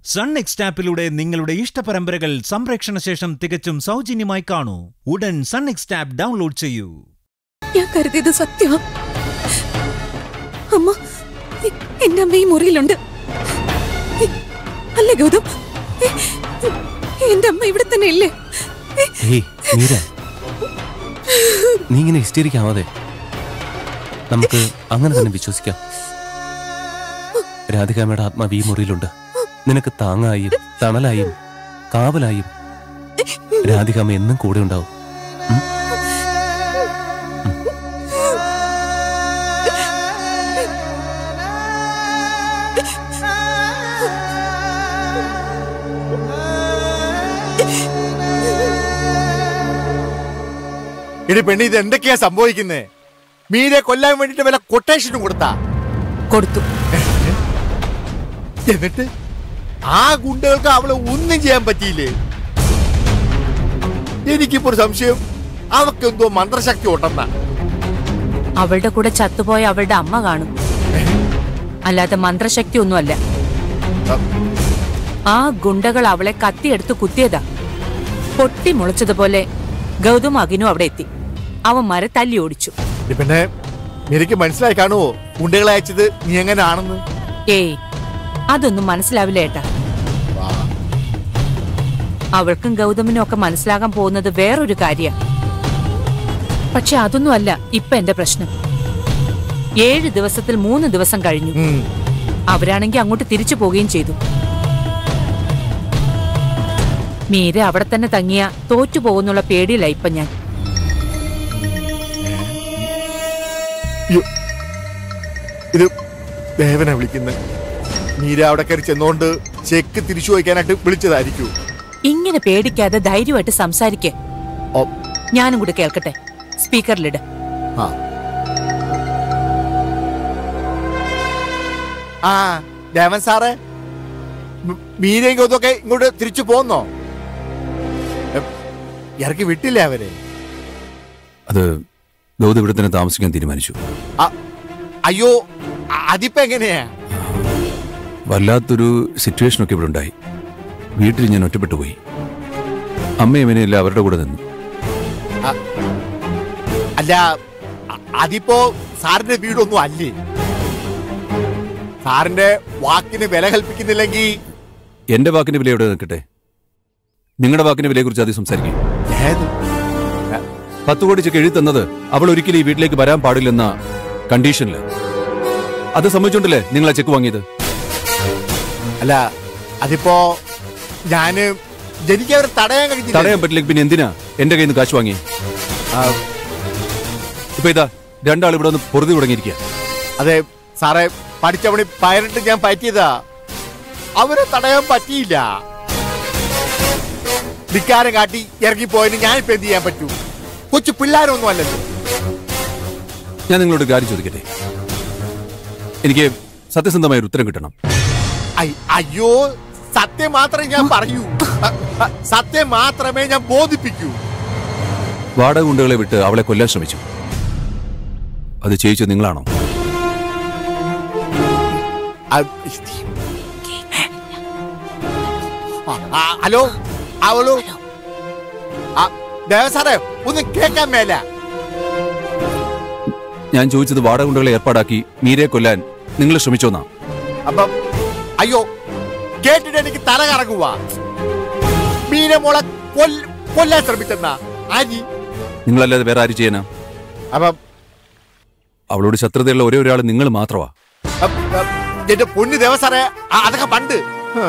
Sun next ആപ്പിലൂടെ നിങ്ങളുടെ ഇഷ്ടപരമ്പരകൾ സംപ്രേക്ഷണ ശേഷം തികച്ചും സൗജന്യമായി കാണൂ ഉടൻ സൺ നെക്സ്റ്റ് ആപ്പ് ഡൗൺലോഡ് ചെയ്യൂ ഞാൻ കരുതിയത് സത്യ അമ്മ എ- എന്റെ അമ്മ ഈ മുറിയിലുണ്ട് എ- അല്ലേ ഗൗതം എ- എന്റെ അമ്മ ഇവിടെ തന്നെ ഇല്ലേ എ- ഹേയ് മീര നീ ഇങ്ങനെ ഹിസ്റ്റീരിക്കാവാതെ നമുക്ക് അങ്ങനെ തന്നെ വിശ്വസിക്കാം രാധികാമ്മയുടെ ആത്മാവ് ഈ മുറിയിലുണ്ട് നിനക്ക് താങ്ങായും തണലായും കാവലായും രാധികാമ്മ എന്നും കൂടെ ഉണ്ടാവും ഉം? ഇടി പെണ്ണി ഇത് എന്തൊക്കെയാ സംഭവിക്കുന്നേ മീരെ കൊല്ലാൻ വേണ്ടിട്ട് വല്ല കൊട്ടേഷനും കൊടുത്താ കൊടുത്തു എന്നിട്ട് ആ ഗുണ്ടകൾക്ക് അവളെ ഒന്നും ചെയ്യാൻ പറ്റിയില്ലേ എനിക്കിപ്പോ ഒരു സംശയം അവക്ക് എന്തോ മന്ത്രശക്തി ഉണ്ടെന്നാ അവളുടെ കൂടെ ചത്തുപോയ അവളുടെ അമ്മ കാണും അല്ലാതെ മന്ത്രശക്തി ഒന്നുമല്ല ആ ഗുണ്ടകൾ അവളെ കത്തിയെടുത്ത് കുത്തിയതാ പൊട്ടി മുളച്ചതുപോലെ ഗൗതം അകിനും അവിടെ എത്തി അവൻ മര തല്ലി ഓടിച്ചു ഇടി പിന്നെ എനിക്ക് മനസ്സിലായി കാണുവോ ഗുണ്ടകളെ അയച്ചത് നീ എങ്ങനെയാണെന്ന് ഏയ് അതൊന്നും മനസ്സിലാവില്ല ഏട്ടാ അവൾക്കും ഗൗതമിനും ഒക്കെ മനസ്സിലാകാൻ പോകുന്നത് വേറൊരു കാര്യ പക്ഷെ അതൊന്നും അല്ല ഇപ്പൊ എന്റെ പ്രശ്നം ഏഴ് ദിവസത്തിൽ മൂന്ന് ദിവസം കഴിഞ്ഞു ഉം. അവരാണെങ്കിൽ അങ്ങോട്ട് തിരിച്ചു പോവുകയും ചെയ്തു മീര അവിടെ തന്നെ തങ്ങിയ തോറ്റു പോകുന്നുള്ള പേടിയില്ല ഇപ്പൊ ഞാൻ അയ്യോ. ഇത് ദേവനെ വിളിക്കുന്നത് മീര അവിടെ കയറി ചെന്നോണ്ട് ചെക്ക് തിരിച്ചു വയ്ക്കാനായിട്ട് വിളിച്ചതായിരിക്കൂ ഇങ്ങനെ പേടിക്കാതെ ധൈര്യമായിട്ട് സംസാരിക്കേ ഓ, ഞാനും കൂടി കേൾക്കട്ടെ സ്പീക്കറിലിട് ആ ആ ദേവൻ സാറേ മ- മീരയും ഗൗതമൊക്കെ ഇങ്ങോട്ട് തിരിച്ചു പോന്നോ എ, ഇറക്കി വിട്ടില്ലേ അവരെ അത് ഗൗതം ഇവിടെ തന്നെ താമസിക്കാൻ തീരുമാനിച്ചു അ- അയ്യോ അ- അതിപ്പോ എങ്ങനെയാ വല്ലാത്തൊരു സിറ്റുവേഷനൊക്കെ ഇവിടെ ഉണ്ടായി വീട്ടിൽ ഞാൻ ഒറ്റപ്പെട്ടു പോയി അമ്മയും ഇവനെയല്ല അവരുടെ കൂടെ നിന്നു അല്ല അ- അതിപ്പോ സാറിന്റെ വീടൊന്നും അല്ലേ സാറിന്റെ വാക്കിന് വില കൽപ്പിക്കുന്നില്ലെങ്കിൽ എന്റെ വാക്കിന്റെ വില എവിടെ നിൽക്കട്ടെ നിങ്ങളുടെ വാക്കിന്റെ വിലയെക്കുറിച്ച് ആദ്യം സംസാരിക്കും ഏത്? പത്ത് കോടി ചെക്ക് എഴുതി തന്നത് അവൾ ഒരിക്കലും ഈ വീട്ടിലേക്ക് വരാൻ പാടില്ലെന്ന കണ്ടീഷനില് അത് സംബന്ധിച്ചോണ്ടല്ലേ നിങ്ങൾ ആ ചെക്ക് വാങ്ങിയത് അല്ല അതിപ്പോ ഞാന് എനിക്ക് അവരെ തടയാൻ കഴിഞ്ഞില്ല തടയാൻ പറ്റില്ലെങ്കിൽ പിന്നെ എന്തിനാ എന്റെ കയ്യിൽ നിന്ന് കാശ് വാങ്ങി ആ, ഇപ്പൊ ഇതാ രണ്ടാൾ ഇവിടെ ഒന്ന് പൊറുതി തുടങ്ങിയിരിക്കുക അതെ സാറേ പഠിച്ചവണി പയറിട്ട് ഞാൻ പറ്റിയതാ അവരെ തടയാൻ പറ്റിയില്ല ധിക്കാരം കാട്ടി ഇറങ്ങിപ്പോയതിന് ഞാനിപ്പോ എന്ത് ചെയ്യാൻ പറ്റൂ കൊച്ചു പിള്ളേരൊന്നും അല്ലല്ലോ ഞാൻ നിങ്ങളോട് ഒരു കാര്യം ചോദിക്കട്ടെ എനിക്ക് സത്യസന്ധമായ ഒരു ഉത്തരം കിട്ടണം ഐ- അയ്യോ സത്യം മാത്രമേ ഞാൻ പറയൂ അ, അ, സത്യം മാത്രമേ ഞാൻ ബോധിപ്പിക്കൂ വാടക ഗുണ്ടകളെ വിട്ട് അവളെ കൊല്ലാൻ ശ്രമിച്ചു അത് ചെയ്യിച്ചത് നിങ്ങളാണോ അ- ആ, ആ, ഹലോ അവളോ ആ, ദേവ സാറേ ഒന്ന് കേൾക്കാൻ മേല ഞാൻ ചോദിച്ചത് വാടക ഗുണ്ടകളെ ഏർപ്പാടാക്കി മീരെ കൊല്ലാൻ നിങ്ങൾ ശ്രമിച്ചോന്നാ അപ്പം അയ്യോ കേട്ടിട്ട് എനിക്ക് തല കറങ്ങുക മീനെ മോളെ കൊല്ല- കൊല്ലാൻ ശ്രമിച്ചെന്നാ ആരി നിങ്ങളല്ലാതെ വേറെ ആര് ചെയ്യാനാ അപ്പം അവളോട് ശത്രുതയുള്ള ഒരേ ഒരാൾ നിങ്ങൾ മാത്രമാ അപ്പ് അപ്പ് എന്റെ പൊന്നു ദേവസാറേ ആ, അതൊക്കെ പണ്ട് ആ.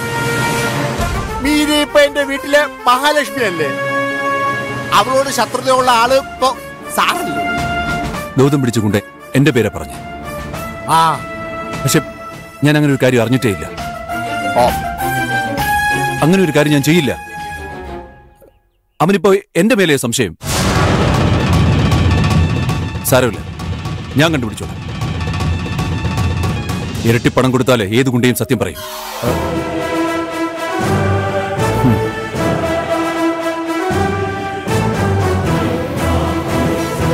മീര ഇപ്പൊ എന്റെ വീട്ടിലെ മഹാലക്ഷ്മി അല്ലേ അവളോട് ശത്രുതയുള്ള ആള് ഇപ്പൊ സാറല്ലേ ഗൗതം പിടിച്ചുകൊണ്ട് എന്റെ പേരെ പറഞ്ഞു ആ പക്ഷെ ഞാൻ അങ്ങനെ ഒരു കാര്യം അറിഞ്ഞിട്ടേ ഇല്ല ഓ അങ്ങനെ ഒരു കാര്യം ഞാൻ ചെയ്യില്ല അവനിപ്പോ എന്റെ മേലെ സംശയം സാരമില്ല ഞാൻ കണ്ടുപിടിച്ചോളാം ഇരട്ടി പണം കൊടുത്താലേ ഏത് ഗുണ്ടയും സത്യം പറയും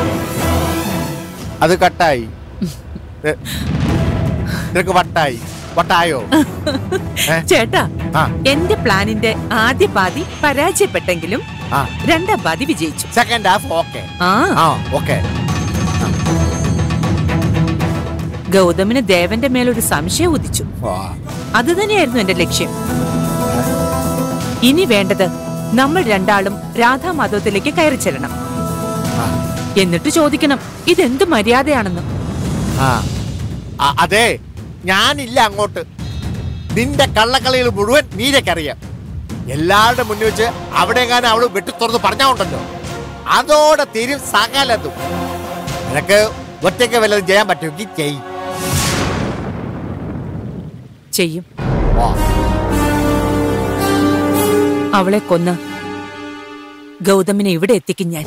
അത് കട്ടായി ഏ, നിനക്ക് വട്ടായി വട്ടായോ ഏ? ചേട്ടാ ആ. എന്റെ പ്ലാനിന്റെ ആദ്യ പാതി പരാജയപ്പെട്ടെങ്കിലും ആ രണ്ടാം പാതി വിജയിച്ചു സെക്കൻഡ് ഹാഫ് ഓക്കെ ആ ആ ഓക്കെ ഗൗതമിന് ദേവന്റെ മേലൊരു സംശയം ഉദിച്ചു അത് തന്നെയായിരുന്നു എന്റെ ലക്ഷ്യം ഇനി വേണ്ടത് നമ്മൾ രണ്ടാളും രാധാമാധവത്തിലേക്ക് കയറി ചെല്ലണം എന്നിട്ട് ചോദിക്കണം ഇതെന്ത് മര്യാദയാണെന്ന് ആ അ- അതെ ഞാനില്ല അങ്ങോട്ട് നിന്റെ കള്ളക്കളികൾ മുഴുവൻ നീരക്കറിയാം എല്ലാവരുടെ മുന്നിൽ വെച്ച് അവിടെങ്ങാനും അവള് വെട്ടി തുറന്ന് പറഞ്ഞാണ്ടല്ലോ അതോടെ തീരും സകലതും നിനക്ക് ഒറ്റയ്ക്ക് വല്ലതും ചെയ്യാൻ പറ്റുമെങ്കിൽ ചെയ് ചെയ്യും ഓ അവളെ കൊന്ന് ഗൗതമിനെ ഇവിടെ എത്തിക്കും ഞാൻ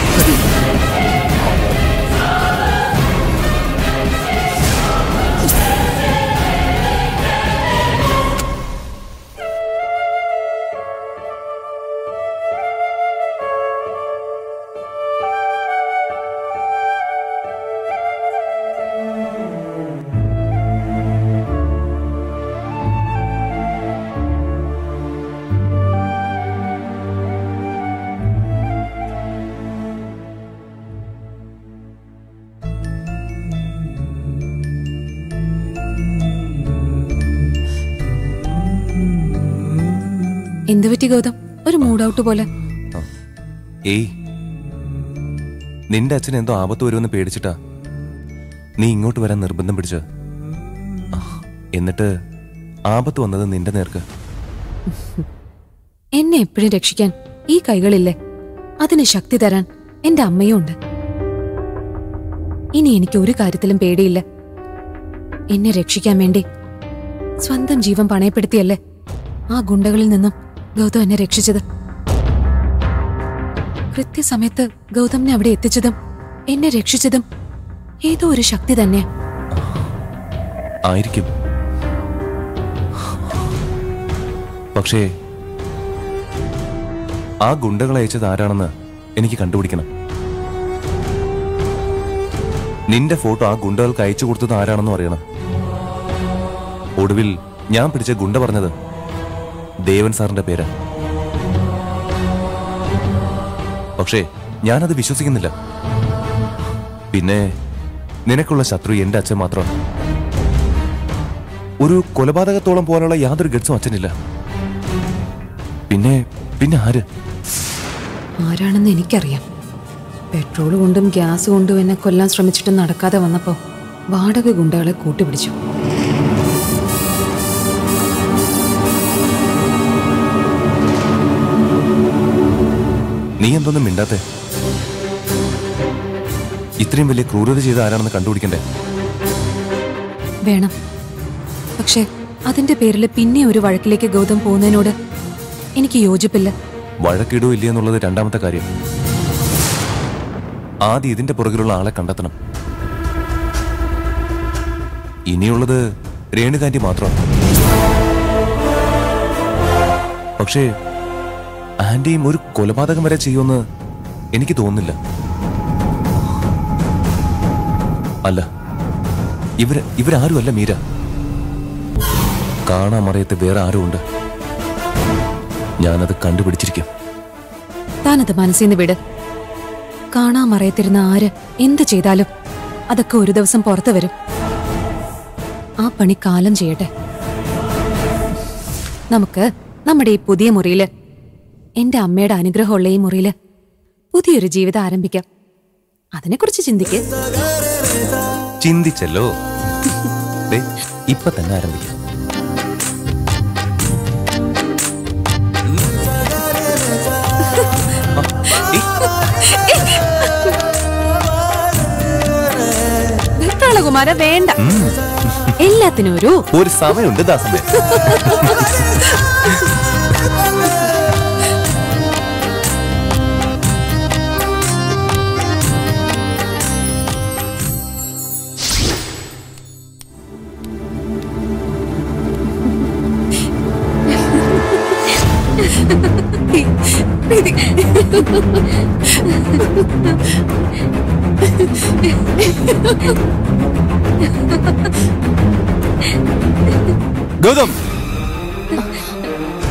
എന്ത് പറ്റി ഗൗതം ഒരു മൂഡ് ഔട്ട് പോലെ ഏയ് നിന്റെ അച്ഛൻ എന്തോ ആപത്ത് വരുമെന്ന് പേടിച്ചിട്ടാ നീ ഇങ്ങോട്ട് വരാൻ നിർബന്ധം പിടിച്ച എന്നിട്ട് ആപത്ത് വന്നത് നിന്റെ നേർക്ക് എന്നെ എപ്പോഴും രക്ഷിക്കാൻ ഈ കൈകളില്ലേ അതിന് ശക്തി തരാൻ എന്റെ അമ്മയും ഉണ്ട് ഇനി എനിക്ക് ഒരു കാര്യത്തിലും പേടിയില്ല എന്നെ രക്ഷിക്കാൻ വേണ്ടി സ്വന്തം ജീവൻ പണയപ്പെടുത്തിയല്ലേ ആ ഗുണ്ടകളിൽ നിന്നും ഗൗതം എന്നെ രക്ഷിച്ചത് കൃത്യസമയത്ത് ഗൗതമിനെ അവിടെ എത്തിച്ചതും എന്നെ രക്ഷിച്ചതും ഏതോ ഒരു ശക്തി തന്നെ ആയിരിക്കും പക്ഷേ ആ ഗുണ്ടകൾ അയച്ചത് ആരാണെന്ന് എനിക്ക് കണ്ടുപിടിക്കണം നിന്റെ ഫോട്ടോ ആ ഗുണ്ടകൾക്ക് അയച്ചു കൊടുത്തത് ആരാണെന്നും അറിയണം ഒടുവിൽ ഞാൻ പിടിച്ച ഗുണ്ട പറഞ്ഞത് ദേവൻ സാറിന്റെ പേരാ പക്ഷേ ഞാനത് വിശ്വസിക്കുന്നില്ല പിന്നെ നിനക്കുള്ള ശത്രു എന്റെ അച്ഛൻ മാത്രമാണ് ഒരു കൊലപാതകത്തോളം പോലുള്ള യാതൊരു ഗഡ്സും അച്ഛനില്ല പിന്നെ പിന്നെ ആര് ആരാണെന്ന് എനിക്കറിയാം പെട്രോൾ കൊണ്ടും ഗ്യാസ് കൊണ്ടും എന്നെ കൊല്ലാൻ ശ്രമിച്ചിട്ട് നടക്കാതെ വന്നപ്പോ വാടക ഗുണ്ടകളെ കൂട്ടുപിടിച്ചു നീ എന്തൊന്നും മിണ്ടാത്തെ ഇത്രയും വലിയ ക്രൂരത ചെയ്ത ആരാണെന്ന് കണ്ടുപിടിക്കണ്ടേ വേണം പക്ഷേ അതിന്റെ പേരിൽ പിന്നെ ഒരു വഴക്കിലേക്ക് ഗൗതം പോകുന്നതിനോട് എനിക്ക് യോജിപ്പില്ല വഴക്കിടോ ഇല്ലേ എന്നുള്ളത് രണ്ടാമത്തെ കാര്യം ആദ്യം ഇതിന്റെ പുറകിലുള്ള ആളെ കണ്ടെത്തണം ഇനിയുള്ളത് രേണുകാന്റി മാത്രമാണ് പക്ഷേ ആന്റിയും ഒരു കൊലപാതകം വരെ ചെയ്യുമെന്ന് എനിക്ക് തോന്നുന്നില്ല അല്ല ഇവര് ഇവരാരുമല്ല മീര കാണാമറയത്ത് വേറെ ആരും ഉണ്ട് ഞാനത് കണ്ടുപിടിച്ചിരിക്കും താനത് മനസ്സിൽ നിന്ന് വിട് കാണാൻ മറയത്തിരുന്ന ആര് എന്ത് ചെയ്താലും അതൊക്കെ ഒരു ദിവസം പുറത്തു വരും ആ പണി കാലം ചെയ്യട്ടെ നമുക്ക് നമ്മുടെ ഈ പുതിയ മുറിയില് എന്റെ അമ്മയുടെ അനുഗ്രഹമുള്ള ഈ മുറിയില് പുതിയൊരു ജീവിതം ആരംഭിക്കാം അതിനെക്കുറിച്ച് ചിന്തിക്ക് ചിന്തിച്ചല്ലോ ദേ, ഇപ്പൊ തന്നെ ആരംഭിക്കാം വെപ്രാളകുമാര വേണ്ട എല്ലാത്തിനും ഒരു ഒരു സമയമുണ്ട് ദാസമേ ഗൗതം